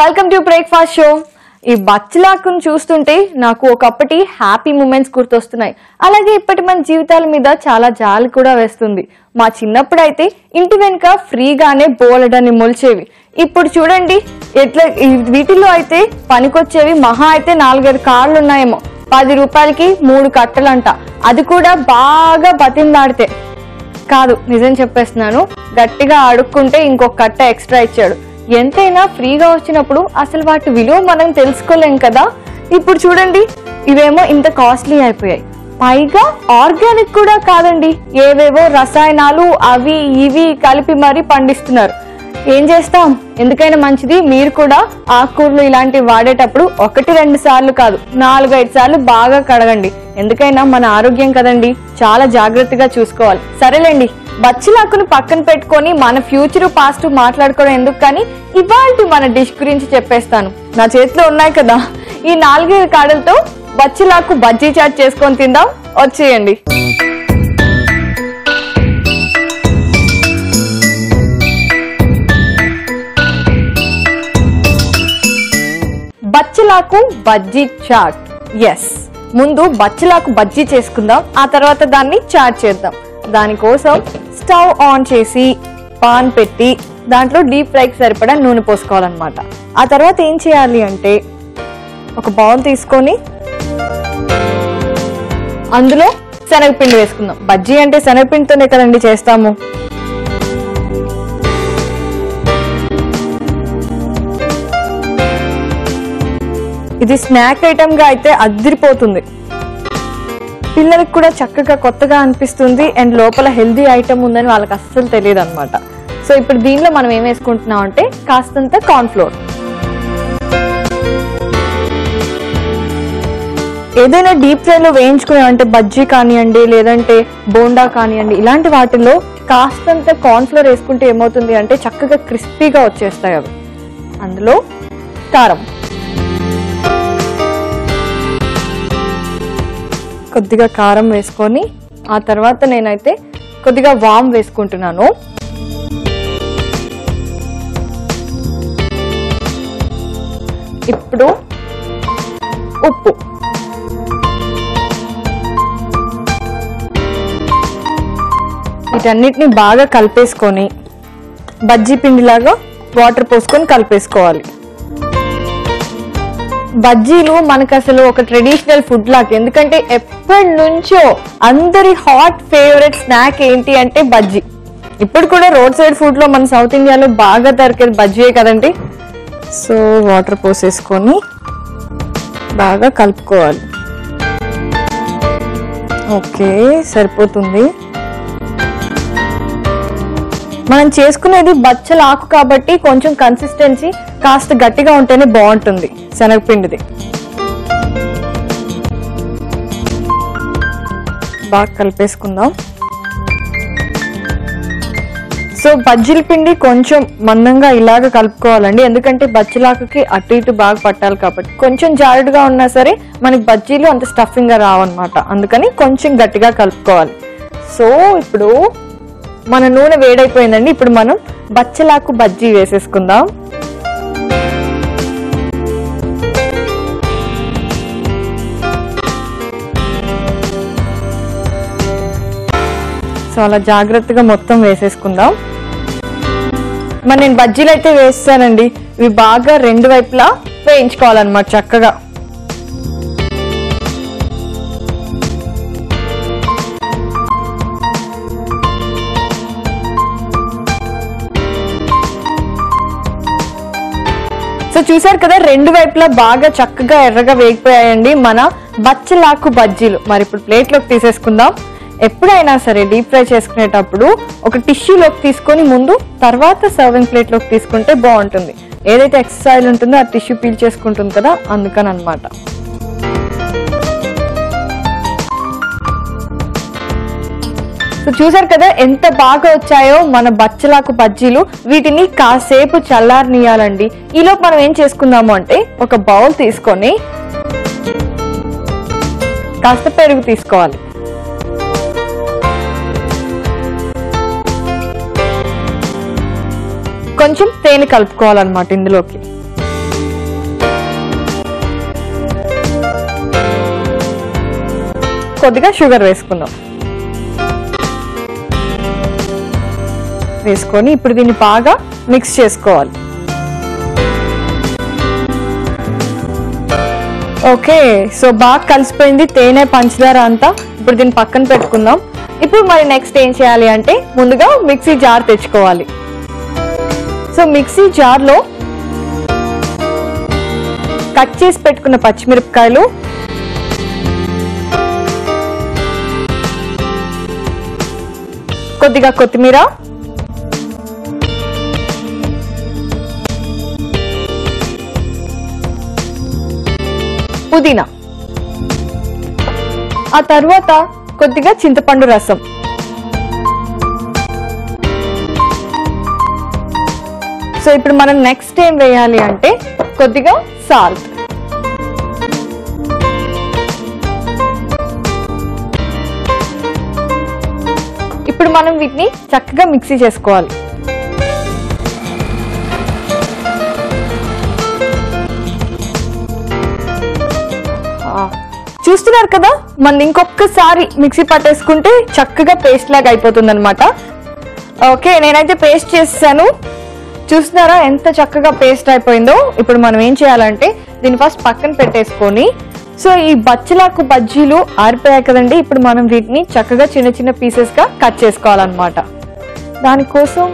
Welcome to breakfast show ఈ బచ్చలాకును చూస్తుంటే నాకు ఒకప్పటి హ్యాపీ మూమెంట్స్ గుర్తొస్తున్నాయి అలాగే ఇప్పటి మన జీవితాల మీద చాలా జాలి కూడా వేస్తుంది మా చిన్నప్పుడు అయితే ఇంటి వెనుక ఫ్రీగానే బోలెడని మొలిచేవి ఇప్పుడు చూడండి ఎట్లా ఈ- వీటిల్లో అయితే పనికొచ్చేవి మహా అయితే నాలుగైదు కార్లు ఉన్నాయేమో పది రూపాయలకి మూడు కట్టలంట అది కూడా బాగా బతిందాడితే కాదు నిజం చెప్పేస్తున్నాను గట్టిగా అడుక్కుంటే ఇంకొక కట్ట ఎక్స్ట్రా ఇచ్చాడు ఎంతైనా ఫ్రీగా వచ్చినప్పుడు అసలు వాటి విలువ మనం తెలుసుకోలేం కదా ఇప్పుడు చూడండి ఇవేమో ఇంత కాస్ట్లీ అయిపోయాయి పైగా ఆర్గానిక్ కూడా కాదండి ఏవేవో రసాయనాలు అవి ఇవి కలిపి మరీ పండిస్తున్నారు ఏం చేస్తాం ఎందుకైనా మంచిది మీరు కూడా ఆకుకూరలు ఇలాంటివి వాడేటప్పుడు ఒకటి రెండు సార్లు కాదు నాలుగు ఐదు సార్లు బాగా కడగండి ఎందుకైనా మన ఆరోగ్యం కదండి చాలా జాగ్రత్తగా చూసుకోవాలి సరేలేండి బచ్చిలాకును పక్కన పెట్టుకొని మన ఫ్యూచర్ పాస్ట్ మాట్లాడుకోవడం ఎందుకు కానీ ఇవాళ మన డిష్ గురించి చెప్పేస్తాను నా చేతిలో ఉన్నాయి కదా ఈ నాలుగైదు కాడలతో బచ్చిలాకు బజ్జీ చాట్ చేసుకొని తిందాం వచ్చేయండి బచ్చలాకు బజ్జీ చాట్ ఎస్ ముందు బచ్చలాకు బజ్జీ చేసుకుందాం ఆ తర్వాత దాన్ని చాట్ చేద్దాం దానికోసం స్టవ్ ఆన్ చేసి పాన్ పెట్టి దాంట్లో డీప్ ఫ్రైకి సరిపడా నూనె పోసుకోవాలన్నమాట ఆ తర్వాత ఏం చేయాలి అంటే ఒక బౌల్ తీసుకొని అందులో శనగపిండి వేసుకుందాం బజ్జీ అంటే శనగపిండితోనే కదండి చేస్తాము ఇది స్నాక్ ఐటమ్ గా అయితే అద్దరిపోతుంది పిల్లలకు కూడా చక్కగా కొత్తగా అనిపిస్తుంది అండ్ లోపల హెల్దీ ఐటమ్ ఉందని వాళ్ళకి అస్సలు తెలియదు అనమాట సో ఇప్పుడు దీనిలో మనం ఏం వేసుకుంటున్నాం అంటే కాస్తంత కార్న్ ఫ్లోర్ ఏదైనా డీప్ ఫ్రైలో వేయించుకునే అంటే బజ్జీ కానివ్వండి లేదంటే బోండా కానివ్వండి ఇలాంటి వాటిల్లో కాస్తంత కార్న్ ఫ్లోర్ వేసుకుంటే ఏమవుతుంది అంటే చక్కగా క్రిస్పీగా వచ్చేస్తాయి అవి అందులో కారం కొద్దిగా కారం వేసుకొని ఆ తర్వాత నేనైతే కొద్దిగా వామ్ వేసుకుంటున్నాను ఇప్పుడు ఉప్పు వీటన్నిటిని బాగా కలిపేసుకొని బజ్జీ పిండిలాగా వాటర్ పోసుకొని కలిపేసుకోవాలి బజ్జీలు మనకు అసలు ఒక ట్రెడిషనల్ ఫుడ్ లాగా ఎందుకంటే ఎప్పటి నుంచో అందరి హాట్ ఫేవరెట్ స్నాక్ ఏంటి అంటే బజ్జీ ఇప్పుడు కూడా రోడ్ సైడ్ ఫుడ్ లో మన సౌత్ ఇండియాలో బాగా దొరికేది బజ్జీయే కదండి సో వాటర్ పోసేసుకొని బాగా కలుపుకోవాలి ఓకే సరిపోతుంది మనం చేసుకునేది బచ్చల ఆకు కాబట్టి కొంచెం కన్సిస్టెన్సీ కాస్త గట్టిగా ఉంటేనే బాగుంటుంది శనగపిండిది బాగా కలిపేసుకుందాం సో బజ్జీల పిండి కొంచెం మందంగా ఇలాగ కలుపుకోవాలండి ఎందుకంటే బజ్జీలాకుకి అటు ఇటు బాగా పట్టాలి కాబట్టి కొంచెం జారుడుగా ఉన్నా సరే మనకి బజ్జీలు అంత స్టఫింగ్ గా రావన్నమాట అందుకని కొంచెం గట్టిగా కలుపుకోవాలి సో ఇప్పుడు మన నూనె వేడైపోయిందండి ఇప్పుడు మనం బచ్చలాకు బజ్జీ వేసేసుకుందాం సో అలా జాగ్రత్తగా మొత్తం వేసేసుకుందాం మరి నేను బజ్జీలు అయితే వేస్తానండి ఇవి బాగా రెండు వైపులా వేయించుకోవాలన్నమాట చక్కగా సో చూసారు కదా రెండు వైపులా బాగా చక్కగా ఎర్రగా వేగిపోయాయండి మన బచ్చలాకు బజ్జీలు మరి ఇప్పుడు ప్లేట్లోకి తీసేసుకుందాం ఎప్పుడైనా సరే డీప్ ఫ్రై చేసుకునేటప్పుడు ఒక టిష్యూలోకి తీసుకొని ముందు తర్వాత సర్వింగ్ ప్లేట్లోకి తీసుకుంటే బాగుంటుంది ఏదైతే ఎక్సర్సైజ్ ఉంటుందో ఆ టిష్యూ పీల్ చేసుకుంటుంది కదా అందుకని అనమాట సో చూసారు కదా ఎంత బాగా వచ్చాయో మన బచ్చలాకు బజ్జీలు వీటిని కాసేపు చల్లారనియాలండి ఈలోపు మనం ఏం చేసుకుందాము అంటే ఒక బౌల్ తీసుకొని కాస్త పెరుగు తీసుకోవాలి కొంచెం తేనె కలుపుకోవాలన్నమాట ఇందులోకి కొద్దిగా షుగర్ వేసుకుందాం వేసుకొని ఇప్పుడు దీన్ని బాగా మిక్స్ చేసుకోవాలి ఓకే సో బాగా కలిసిపోయింది తేనె పంచదార అంతా ఇప్పుడు దీన్ని పక్కన పెట్టుకుందాం ఇప్పుడు మరి నెక్స్ట్ ఏం చేయాలి అంటే ముందుగా మిక్సీ జార్ తెచ్చుకోవాలి సో మిక్సీ జార్లో కట్ చేసి పెట్టుకున్న పచ్చిమిరపకాయలు కొద్దిగా కొత్తిమీర పుదీనా ఆ తర్వాత కొద్దిగా చింతపండు రసం సో ఇప్పుడు మనం నెక్స్ట్ ఏం వేయాలి అంటే కొద్దిగా సాల్ట్ ఇప్పుడు మనం వీటిని చక్కగా మిక్సీ చేసుకోవాలి ఆ, చూస్తున్నారు కదా మనం ఇంకొకసారి మిక్సీ పట్టేసుకుంటే చక్కగా పేస్ట్ లాగా అయిపోతుంది అనమాట ఓకే నేనైతే పేస్ట్ చేసాను చూస్తున్నారా ఎంత చక్కగా పేస్ట్ అయిపోయిందో ఇప్పుడు మనం ఏం చేయాలంటే దీన్ని ఫస్ట్ పక్కన పెట్టేసుకొని సో ఈ బచ్చలాకు బజ్జీలు ఆరిపోయాయి కదండి ఇప్పుడు మనం వీటిని చక్కగా చిన్న చిన్న పీసెస్ గా కట్ చేసుకోవాలన్నమాట దానికోసం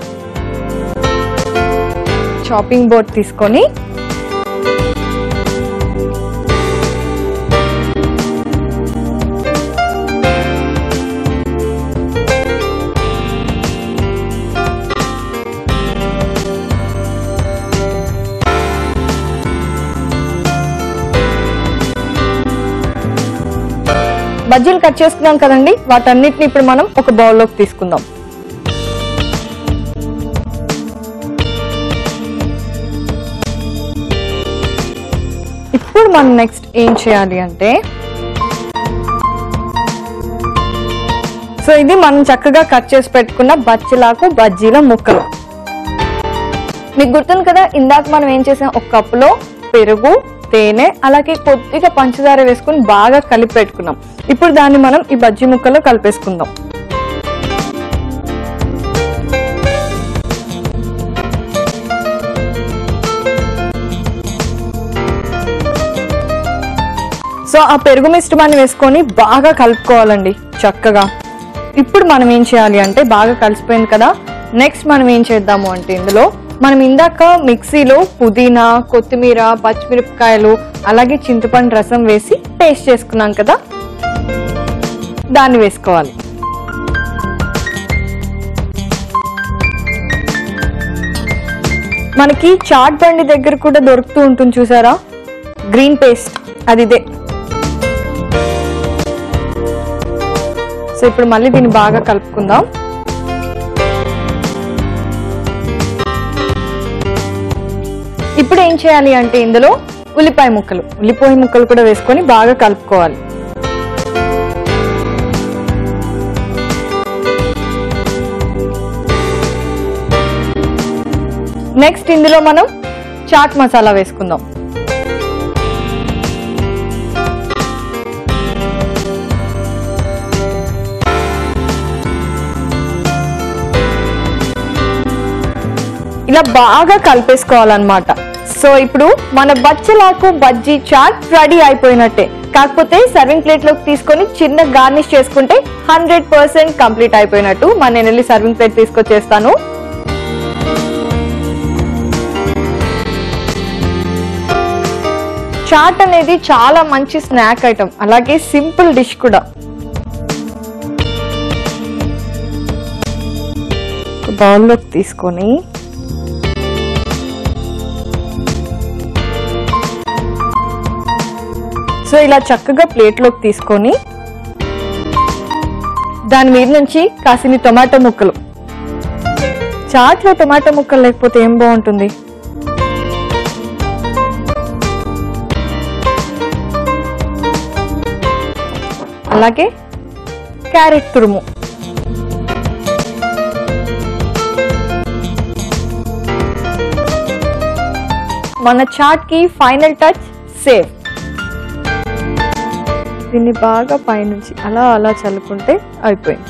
చాపింగ్ బోర్డ్ తీసుకొని బజ్జీలు కట్ చేసుకున్నాం కదండి వాటన్నిటిని ఇప్పుడు మనం ఒక బౌల్లోకి తీసుకుందాం ఇప్పుడు మనం నెక్స్ట్ ఏం చేయాలి అంటే సో ఇది మనం చక్కగా కట్ చేసి పెట్టుకున్న బచ్చలాకు బజ్జీల ముక్కలు మీకు గుర్తుంది కదా ఇందాక మనం ఏం చేసాం ఒక కప్పులో పెరుగు తేనె అలాగే కొద్దిగా పంచదార వేసుకుని బాగా కలిపి పెట్టుకున్నాం ఇప్పుడు దాన్ని మనం ఈ బజ్జీ ముక్కలో కలిపేసుకుందాం సో ఆ పెరుగు మిశ్రమాన్ని వేసుకొని బాగా కలుపుకోవాలండి చక్కగా ఇప్పుడు మనం ఏం చేయాలి అంటే బాగా కలిసిపోయింది కదా నెక్స్ట్ మనం ఏం చేద్దాము అంటే ఇందులో మనం ఇందాక మిక్సీలో పుదీనా కొత్తిమీర పచ్చిమిరపకాయలు అలాగే చింతపండు రసం వేసి పేస్ట్ చేసుకున్నాం కదా దాన్ని వేసుకోవాలి మనకి చాట్ బండి దగ్గర కూడా దొరుకుతూ ఉంటుంది చూసారా గ్రీన్ పేస్ట్ అది ఇదే సో ఇప్పుడు మళ్ళీ దీన్ని బాగా కలుపుకుందాం ఇప్పుడు ఏం చేయాలి అంటే ఇందులో ఉల్లిపాయ ముక్కలు ఉల్లిపాయ ముక్కలు కూడా వేసుకొని బాగా కలుపుకోవాలి నెక్స్ట్ ఇందులో మనం చాట్ మసాలా వేసుకుందాం ఇలా బాగా కలిపేసుకోవాలన్నమాట సో ఇప్పుడు మన బచ్చలాకు బజ్జీ చాట్ రెడీ అయిపోయినట్టే కాకపోతే సర్వింగ్ ప్లేట్ లోకి తీసుకొని చిన్న గార్నిష్ చేసుకుంటే హండ్రెడ్ పర్సెంట్ కంప్లీట్ అయిపోయినట్టు మరి నేను వెళ్ళి సర్వింగ్ ప్లేట్ తీసుకొచ్చేస్తాను చాట్ అనేది చాలా మంచి స్నాక్ ఐటమ్ అలాగే సింపుల్ డిష్ కూడా బౌల్లోకి తీసుకొని సో ఇలా చక్కగా ప్లేట్లోకి తీసుకొని దాని మీద నుంచి కాసిని టొమాటో ముక్కలు చాట్లో టొమాటో ముక్కలు లేకపోతే ఏం బాగుంటుంది అలాగే క్యారెట్ తురుము మన చాట్ కి ఫైనల్ టచ్ సేవ్ దీన్ని బాగా పైనుంచి అలా అలా చల్లుకుంటే అయిపోయింది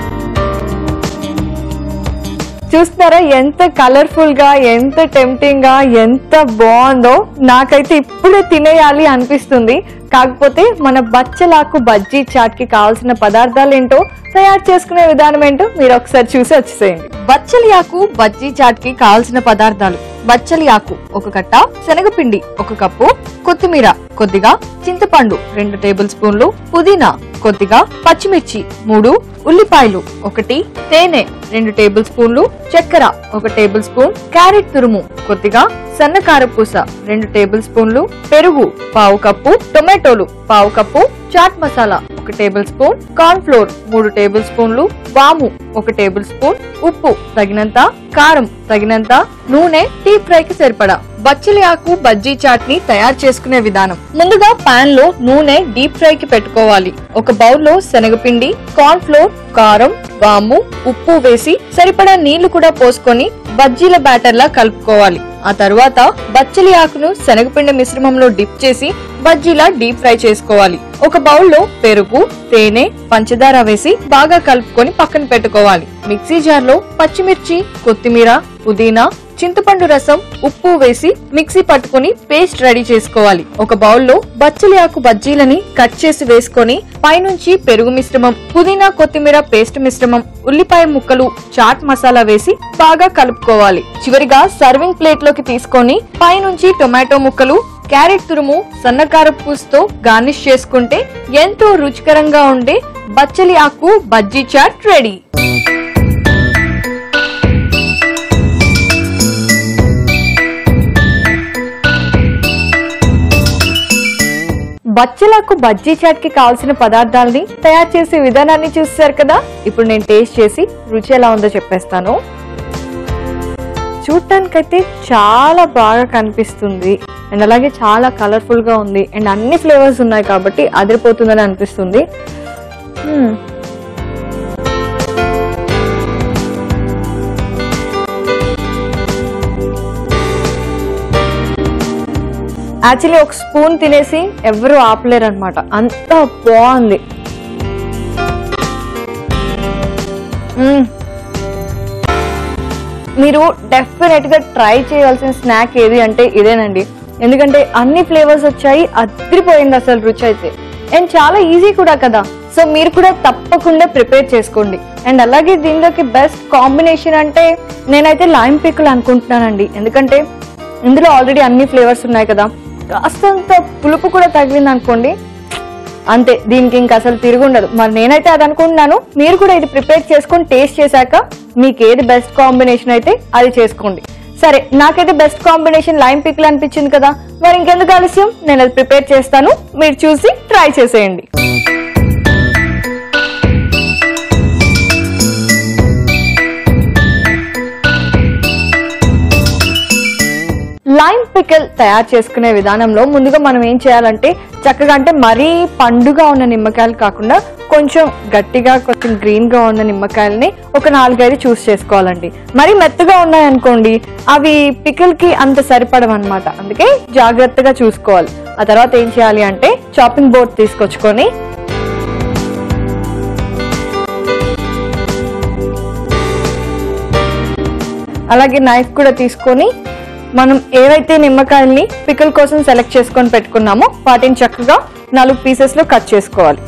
చూస్తున్నారా ఎంత కలర్ఫుల్ గా ఎంత టెంప్టింగ్ గా ఎంత బాగుందో నాకైతే ఇప్పుడే తినేయాలి అనిపిస్తుంది కాకపోతే మన బచ్చలాకు బజ్జీ చాట్ కి కావాల్సిన పదార్థాలు ఏంటో తయారు చేసుకునే విధానం ఏంటో మీరు ఒకసారి చూసి వచ్చేసేయండి బచ్చలి ఆకు బజ్జీ చాట్ కి కావాల్సిన పదార్థాలు బచ్చలి ఆకు ఒక కట్ట శనగపిండి ఒక కప్పు కొత్తిమీర కొద్దిగా చింతపండు రెండు టేబుల్ స్పూన్లు పుదీనా కొద్దిగా పచ్చిమిర్చి మూడు ఉల్లిపాయలు ఒకటి తేనె రెండు టేబుల్ స్పూన్లు చక్కెర ఒక టేబుల్ స్పూన్ క్యారెట్ తురుము కొద్దిగా సన్నకారపూస రెండు టేబుల్ స్పూన్లు పెరుగు పావు కప్పు టొమాటోలు పావు కప్పు చాట్ మసాలా ఒక టేబుల్ స్పూన్ కార్న్ ఫ్లోర్ మూడు టేబుల్ స్పూన్లు వాము ఒక టేబుల్ స్పూన్ ఉప్పు తగినంత కారం తగినంత నూనె టీ ఫ్రైకి సరిపడా బచ్చలి ఆకు బజ్జీ చాట్ ని తయారు చేసుకునే విధానం ముందుగా పాన్ లో నూనె డీప్ ఫ్రై కి పెట్టుకోవాలి ఒక బౌల్ లో శనగపిండి కార్న్ ఫ్లోర్ కారం వాము ఉప్పు వేసి సరిపడా నీళ్లు కూడా పోసుకొని బజ్జీల బ్యాటర్ లా కలుపుకోవాలి ఆ తరువాత బచ్చలి ఆకును శనగపిండి మిశ్రమంలో డిప్ చేసి బజ్జీలా డీప్ ఫ్రై చేసుకోవాలి ఒక బౌల్ లో పెరుగు తేనె పంచదార వేసి బాగా కలుపుకొని పక్కన పెట్టుకోవాలి మిక్సీ జార్ లో పచ్చిమిర్చి కొత్తిమీర పుదీనా చింతపండు రసం ఉప్పు వేసి మిక్సీ పట్టుకొని పేస్ట్ రెడీ చేసుకోవాలి ఒక బౌల్లో బచ్చలి ఆకు బజ్జీలని కట్ చేసి వేసుకొని పైనుంచి పెరుగు మిశ్రమం పుదీనా కొత్తిమీర పేస్ట్ మిశ్రమం ఉల్లిపాయ ముక్కలు చాట్ మసాలా వేసి బాగా కలుపుకోవాలి చివరిగా సర్వింగ్ ప్లేట్ లోకి తీసుకొని పైనుంచి టొమాటో ముక్కలు క్యారెట్ తురుము సన్నకార పూసతో గార్నిష్ చేసుకుంటే ఎంతో రుచికరంగా ఉండే బచ్చలి ఆకు బజ్జీ చాట్ రెడీ బచ్చలకు బజ్జీ చాట్ కి కావాల్సిన పదార్థాలని తయారు చేసే విధానాన్ని చూసారు కదా ఇప్పుడు నేను టేస్ట్ చేసి రుచి ఎలా ఉందో చెప్పేస్తాను చూడటానికైతే చాలా బాగా కనిపిస్తుంది అండ్ అలాగే చాలా కలర్ఫుల్ గా ఉంది అండ్ అన్ని ఫ్లేవర్స్ ఉన్నాయి కాబట్టి అదిరిపోతుందని అనిపిస్తుంది మ్మ్. యాక్చువల్లీ ఒక స్పూన్ తినేసి ఎవరు ఆపలేరు అనమాట అంత బాగుంది మ్మ్. మీరు డెఫినెట్ గా ట్రై చేయాల్సిన స్నాక్ ఏది అంటే ఇదేనండి ఎందుకంటే అన్ని ఫ్లేవర్స్ వచ్చాయి అదిరిపోయింది అసలు రుచి అయితే అండ్ చాలా ఈజీ కూడా కదా సో మీరు కూడా తప్పకుండా ప్రిపేర్ చేసుకోండి అండ్ అలాగే దీనిలోకి బెస్ట్ కాంబినేషన్ అంటే నేనైతే లైమ్ పిక్కులు అనుకుంటున్నానండి ఎందుకంటే ఇందులో ఆల్రెడీ అన్ని ఫ్లేవర్స్ ఉన్నాయి కదా కాస్తంత పులుపు కూడా తగిలింది అనుకోండి అంతే దీనికి ఇంకా అసలు తిరుగుండదు మరి నేనైతే అది అనుకుంటున్నాను మీరు కూడా ఇది ప్రిపేర్ చేసుకొని టేస్ట్ చేశాక మీకు ఏది బెస్ట్ కాంబినేషన్ అయితే అది చేసుకోండి సరే నాకైతే బెస్ట్ కాంబినేషన్ లైమ్ పిక్లు అనిపించింది కదా మరి ఇంకెందుకు ఆలస్యం నేను అది ప్రిపేర్ చేస్తాను మీరు చూసి ట్రై చేసేయండి లైమ్ పికిల్ తయారు చేసుకునే విధానంలో ముందుగా మనం ఏం చేయాలంటే చక్కగా అంటే మరీ పండుగా ఉన్న నిమ్మకాయలు కాకుండా కొంచెం గట్టిగా కొంచెం గ్రీన్ గా ఉన్న నిమ్మకాయలని ఒక నాలుగైదు చూస్ చేసుకోవాలండి మరి మెత్తగా ఉన్నాయనుకోండి అవి పికిల్ కి అంత సరిపడమన్నమాట అందుకే జాగ్రత్తగా చూసుకోవాలి ఆ తర్వాత ఏం చేయాలి అంటే చాపింగ్ బోర్డ్ తీసుకొచ్చుకొని అలాగే నైఫ్ కూడా తీసుకొని మనం ఏవైతే నిమ్మకాయల్ని పికిల్ కోసం సెలెక్ట్ చేసుకొని పెట్టుకున్నామో వాటిని చక్కగా నాలుగు పీసెస్ లో కట్ చేసుకోవాలి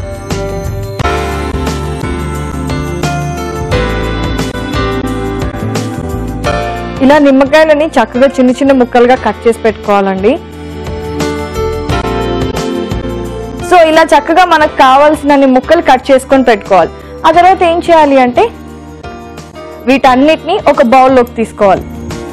ఇలా నిమ్మకాయలని చక్కగా చిన్న చిన్న ముక్కలుగా కట్ చేసి పెట్టుకోవాలండి సో ఇలా చక్కగా మనకు కావాల్సిన ముక్కలు కట్ చేసుకొని పెట్టుకోవాలి ఆ తర్వాత ఏం చేయాలి అంటే వీటన్నిటిని ఒక బౌల్లోకి తీసుకోవాలి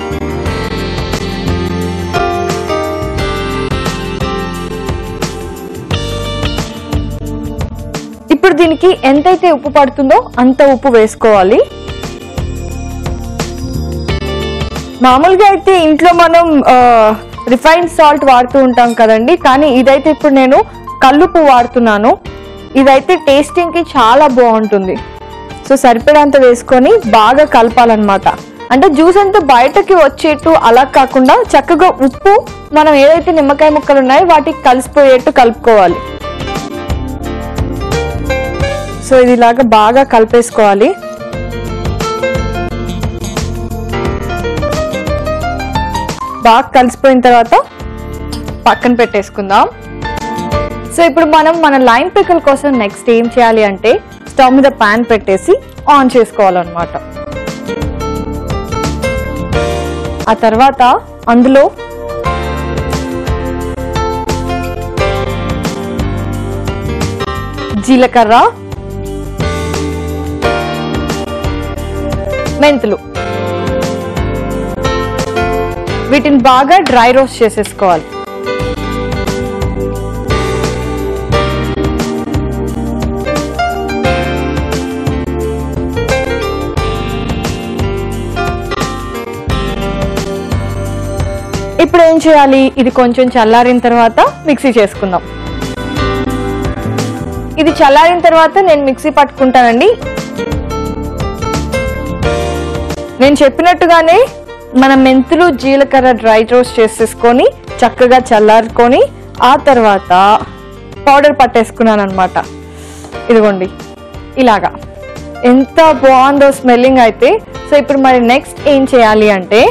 ఇప్పుడు దీనికి ఎంతైతే ఉప్పు పడుతుందో అంత ఉప్పు వేసుకోవాలి మామూలుగా అయితే ఇంట్లో మనం రిఫైన్డ్ సాల్ట్ వాడుతూ ఉంటాం కదండి కానీ ఇదైతే ఇప్పుడు నేను కల్లుప్పు వాడుతున్నాను ఇదైతే టేస్టింగ్ కి చాలా బాగుంటుంది సో సరిపడంత వేసుకొని బాగా కలపాలన్నమాట అంటే జ్యూస్ అంతా బయటకి వచ్చేట్టు అలా కాకుండా చక్కగా ఉప్పు మనం ఏదైతే నిమ్మకాయ ముక్కలు ఉన్నాయో వాటికి కలిసిపోయేట్టు కలుపుకోవాలి సో ఇది ఇలాగా బాగా కలిపేసుకోవాలి బాగా కలిసిపోయిన తర్వాత పక్కన పెట్టేసుకుందాం సో ఇప్పుడు మనం మన లైన్ పికల్ కోసం నెక్స్ట్ ఏం చేయాలి అంటే స్టవ్ మీద పాన్ పెట్టేసి ఆన్ చేసుకోవాలన్నమాట ఆ తర్వాత అందులో జీలకర్ర మెంతులు వీటిని బాగా డ్రై రోస్ట్ చేసేసుకోవాలి ఇప్పుడు ఏం చేయాలి ఇది కొంచెం చల్లారిన తర్వాత మిక్సీ చేసుకుందాం ఇది చల్లారిన తర్వాత నేను మిక్సీ పట్టుకుంటానండి నేను చెప్పినట్టుగానే మన మెంతులు జీలకర్ర డ్రై రోస్ట్ చేసేసుకొని చక్కగా చల్లారుకొని ఆ తర్వాత పౌడర్ పట్టేసుకున్నాను అనమాట ఇదిగోండి ఇలాగా ఎంత బాగుందో స్మెల్లింగ్ అయితే సో ఇప్పుడు మరి నెక్స్ట్ ఏం చేయాలి అంటే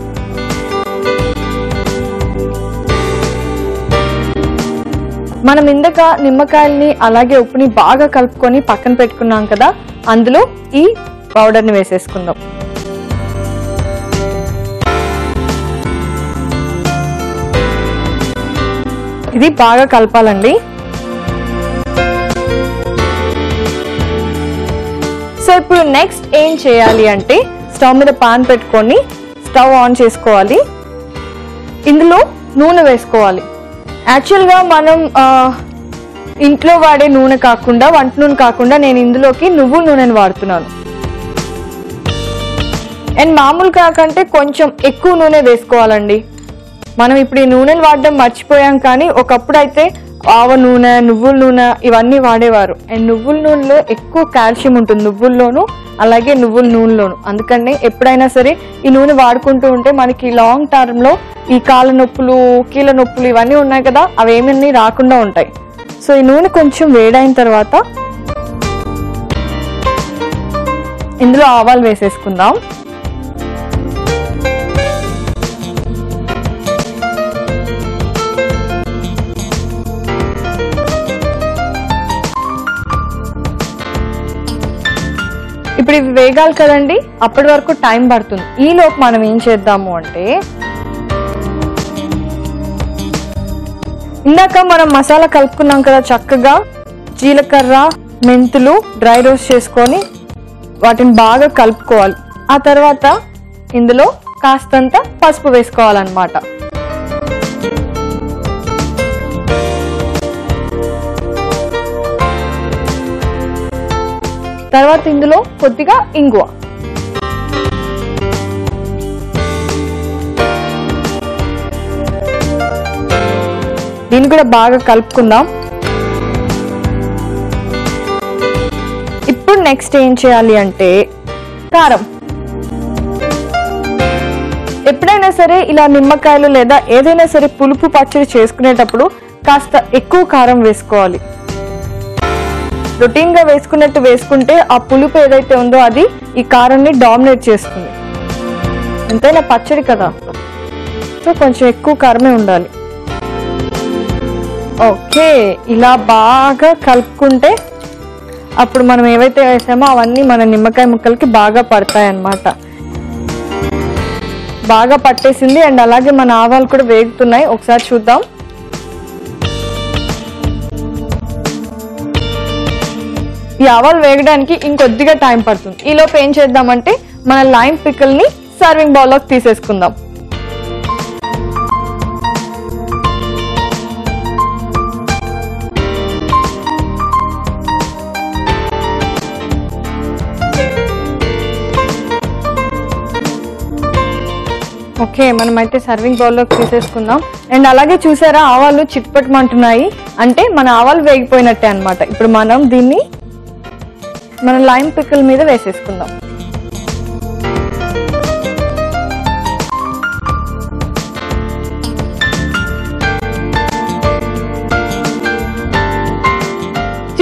మనం ఇందాక నిమ్మకాయల్ని అలాగే ఉప్పుని బాగా కలుపుకొని పక్కన పెట్టుకున్నాం కదా అందులో ఈ పౌడర్ని వేసేసుకుందాం ఇది బాగా కలపాలండి సో ఇప్పుడు నెక్స్ట్ ఏం చేయాలి అంటే స్టవ్ మీద పాన్ పెట్టుకొని స్టవ్ ఆన్ చేసుకోవాలి ఇందులో నూనె వేసుకోవాలి యాక్చువల్గా మనం ఆ, ఇంట్లో వాడే నూనె కాకుండా వంట నూనె కాకుండా నేను ఇందులోకి నువ్వుల నూనెని వాడుతున్నాను అండ్ మామూలు కాకంటే కొంచెం ఎక్కువ నూనె వేసుకోవాలండి మనం ఇప్పుడు ఈ నూనెలు వాడడం మర్చిపోయాం కానీ ఒకప్పుడు అయితే ఆవ నూనె నువ్వుల నూనె ఇవన్నీ వాడేవారు అండ్ నువ్వుల నూనెలో ఎక్కువ కాల్షియం ఉంటుంది నువ్వుల్లోనూ అలాగే నువ్వుల నూనెలోను అందుకని ఎప్పుడైనా సరే ఈ నూనె వాడుకుంటూ ఉంటే మనకి లాంగ్ టర్మ్ లో ఈ కాళ్ళ నొప్పులు కీళ్ళ నొప్పులు ఇవన్నీ ఉన్నాయి కదా అవి ఏమీ రాకుండా ఉంటాయి సో ఈ నూనె కొంచెం వేడైన తర్వాత ఇందులో ఆవాలు వేసేసుకుందాం ఇప్పుడు ఇవి వేగాలి కదండి అప్పటి వరకు టైం పడుతుంది ఈ లోపు మనం ఏం చేద్దాము అంటే ఇందాక మనం మసాలా కలుపుకున్నాం కదా చక్కగా జీలకర్ర మెంతులు డ్రై రోస్ట్ చేసుకొని వాటిని బాగా కలుపుకోవాలి ఆ తర్వాత ఇందులో కాస్తంత పసుపు వేసుకోవాలన్నమాట తర్వాత ఇందులో కొద్దిగా ఇంగువ దీన్ని కూడా బాగా కలుపుకుందాం ఇప్పుడు నెక్స్ట్ ఏం చేయాలి అంటే కారం ఎప్పుడైనా సరే ఇలా నిమ్మకాయలు లేదా ఏదైనా సరే పులుపు పచ్చడి చేసుకునేటప్పుడు కాస్త ఎక్కువ కారం వేసుకోవాలి రొటీన్ గా వేసుకున్నట్టు వేసుకుంటే ఆ పులుపు ఏదైతే ఉందో అది ఈ కారాన్ని డామినేట్ చేస్తుంది ఎంతైనా పచ్చడి కదా సో కొంచెం ఎక్కువ కారమే ఉండాలి ఓకే ఇలా బాగా కలుపుకుంటే అప్పుడు మనం ఏవైతే వేసామో అవన్నీ మన నిమ్మకాయ ముక్కలకి బాగా పడతాయి అన్నమాట బాగా పట్టేసింది అండ్ అలాగే మన ఆవాలు కూడా వేగుతున్నాయి ఒకసారి చూద్దాం ఈ ఆవాలు వేగడానికి ఇంకొద్దిగా టైం పడుతుంది ఈ లోపు ఏం చేద్దామంటే మన లైమ్ పికల్ ని సర్వింగ్ బౌల్లోకి తీసేసుకుందాం ఓకే మనమైతే సర్వింగ్ బౌల్లోకి తీసేసుకుందాం అండ్ అలాగే చూసారా ఆవాలు చిట్పట్టమంటున్నాయి అంటే మన ఆవాలు వేగిపోయినట్టే అన్నమాట ఇప్పుడు మనం దీన్ని మన లైమ్ పిక్కల్ మీద వేసేసుకుందాం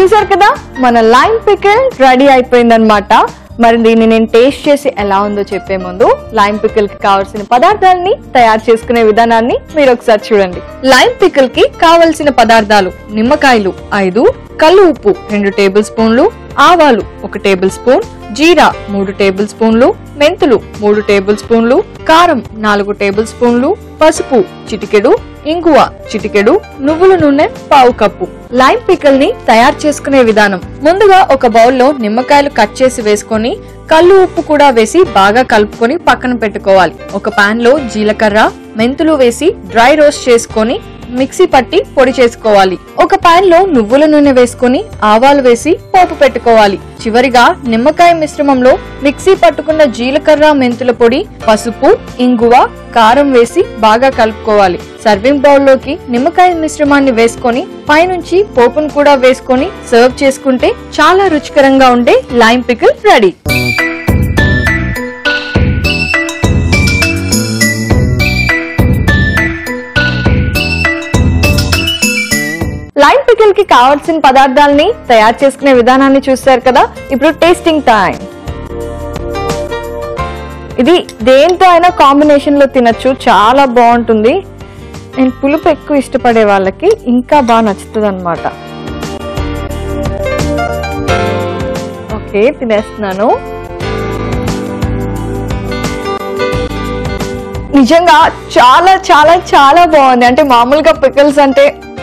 చూసారు కదా మన లైమ్ పికిల్ రెడీ అయిపోయిందనమాట మరి దీన్ని నేను టేస్ట్ చేసి ఎలా ఉందో చెప్పే ముందు లైమ్ పికిల్ కి కావాల్సిన పదార్థాలని తయారు చేసుకునే విధానాన్ని మీరు ఒకసారి చూడండి లైమ్ పికిల్ కి కావలసిన పదార్థాలు నిమ్మకాయలు ఐదు కల్లు ఉప్పు రెండు టేబుల్ స్పూన్లు ఆవాలు ఒక టేబుల్ స్పూన్ జీరా మూడు టేబుల్ స్పూన్లు మెంతులు మూడు టేబుల్ స్పూన్లు కారం నాలుగు టేబుల్ స్పూన్లు పసుపు చిటికెడు ఇంగువ చిటికెడు నువ్వుల నూనె పావు కప్పు లైమ్ పికల్ ని తయారు చేసుకునే విధానం ముందుగా ఒక బౌల్లో నిమ్మకాయలు కట్ చేసి వేసుకొని కల్లు ఉప్పు కూడా వేసి బాగా కలుపుకొని పక్కన పెట్టుకోవాలి ఒక పాన్ లో జీలకర్ర మెంతులు వేసి డ్రై రోస్ట్ చేసుకొని మిక్సీ పట్టి పొడి చేసుకోవాలి ఒక పాన్ లో నువ్వుల నూనె వేసుకొని ఆవాలు వేసి పోపు పెట్టుకోవాలి చివరిగా నిమ్మకాయ మిశ్రమంలో మిక్సీ పట్టుకున్న జీలకర్ర మెంతుల పొడి పసుపు ఇంగువ కారం వేసి బాగా కలుపుకోవాలి సర్వింగ్ బౌల్ లోకి నిమ్మకాయ మిశ్రమాన్ని వేసుకొని పైనుంచి పోపును కూడా వేసుకొని సర్వ్ చేసుకుంటే చాలా రుచికరంగా ఉండే lime pickle ready lime pickle కి కావాల్సిన పదార్థాలని తయారు చేసుకునే విధానాన్ని చూస్తారు కదా ఇప్పుడు టేస్టింగ్ టైం ఇది దేంతో అయినా కాంబినేషన్ లో తినొచ్చు చాలా బాగుంటుంది నేను పులుపు ఎక్కువ ఇష్టపడే వాళ్ళకి ఇంకా బాగా నచ్చుతుంది అనమాట ఓకే తినేస్తున్నాను నిజంగా చాలా చాలా చాలా బాగుంది అంటే మామూలుగా పికిల్స్ అంటే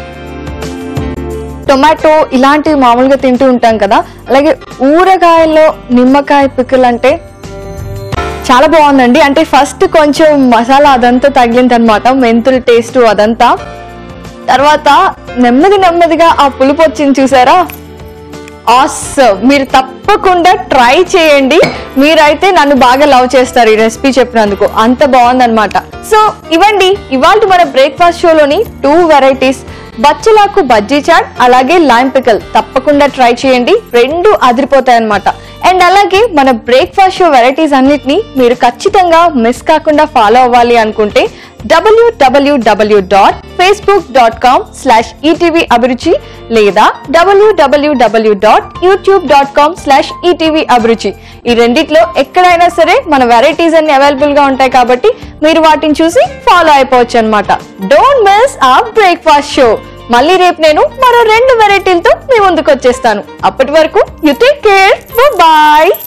టొమాటో ఇలాంటివి మామూలుగా తింటూ ఉంటాం కదా అలాగే ఊరగాయల్లో నిమ్మకాయ పికిల్ అంటే చాలా బాగుందండి అంటే ఫస్ట్ కొంచెం మసాలా అదంతా తగిలింది అనమాట మెంతుల టేస్ట్ అదంతా తర్వాత నెమ్మది నెమ్మదిగా ఆ పులుపు వచ్చింది చూసారా ఆసమ్ మీరు తప్పకుండా ట్రై చేయండి మీరైతే నన్ను బాగా లవ్ చేస్తారు ఈ రెసిపీ చెప్పినందుకు అంత బాగుందన్నమాట సో ఇవ్వండి ఇవాళ మన బ్రేక్ఫాస్ట్ షోలోని టూ వెరైటీస్ బచ్చలాకు బజ్జీ చాట్ అలాగే లైమ్ పికల్ తప్పకుండా ట్రై చేయండి రెండు అదిరిపోతాయి అనమాట అండ్ అలాగే మన బ్రేక్ఫాస్ట్ షో వెరైటీస్ అన్నిటిని మీరు ఖచ్చితంగా మిస్ కాకుండా ఫాలో అవ్వాలి అనుకుంటే W W W dot Facebook dot com slash ETV Abhiruchi లేదా W W W dot YouTube dot com slash ETV Abhiruchi ఈ రెండిట్లో ఎక్కడైనా సరే మన వెరైటీస్ అన్ని అవైలబుల్ గా ఉంటాయి కాబట్టి మీరు వాటిని చూసి ఫాలో అయిపోవచ్చు అనమాట డోంట్ మిస్ ఆ బ్రేక్ఫాస్ట్ షో మళ్ళీ రేపు నేను మరో రెండు వెరైటీలతో మీ ముందుకు వచ్చేస్తాను అప్పటి వరకు యు టేక్ కేర్ బాయ్